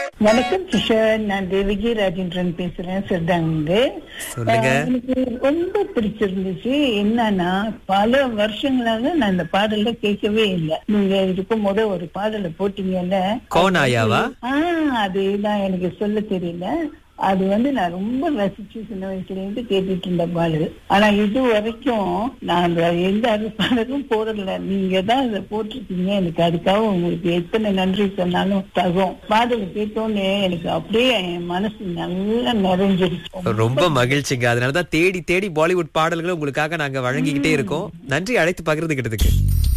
வணக்கம் கிஷோர் நான் தேவகி ராஜேந்திரன் பேசுறேன் சிறந்தாங்க சொல்லுங்க. எனக்கு ரொம்ப பிடிச்சிருந்துச்சு என்னன்னா பல வருஷங்களாக நான் இந்த பாடல கேட்கவே இல்லை நீங்க இருக்கும் போது ஒரு பாடலை போட்டீங்கல்ல கோனாயாவா ஆஹ் அதுதான் எனக்கு சொல்ல தெரியல அது வந்து நான் ரொம்ப ரசிச்சு சின்ன வயசுல இருந்து கேட்டுட்டு இருந்த பாடல் ஆனா இது வரைக்கும் நான் அந்த எந்த அது பாடலும் போடல நீங்க தான் அதை போட்டிருக்கீங்க எனக்கு அதுக்காக உங்களுக்கு எத்தனை நன்றி சொன்னாலும் தகும் பாடல் கேட்டோன்னே எனக்கு அப்படியே என் மனசு நல்லா நிறைஞ்சிருச்சு ரொம்ப மகிழ்ச்சிங்க அதனாலதான் தேடி தேடி பாலிவுட் பாடல்களை உங்களுக்காக நாங்க வழங்கிக்கிட்டே இருக்கோம் நன்றி அழைத்து பகிர்ந்துகிட்டதுக்கு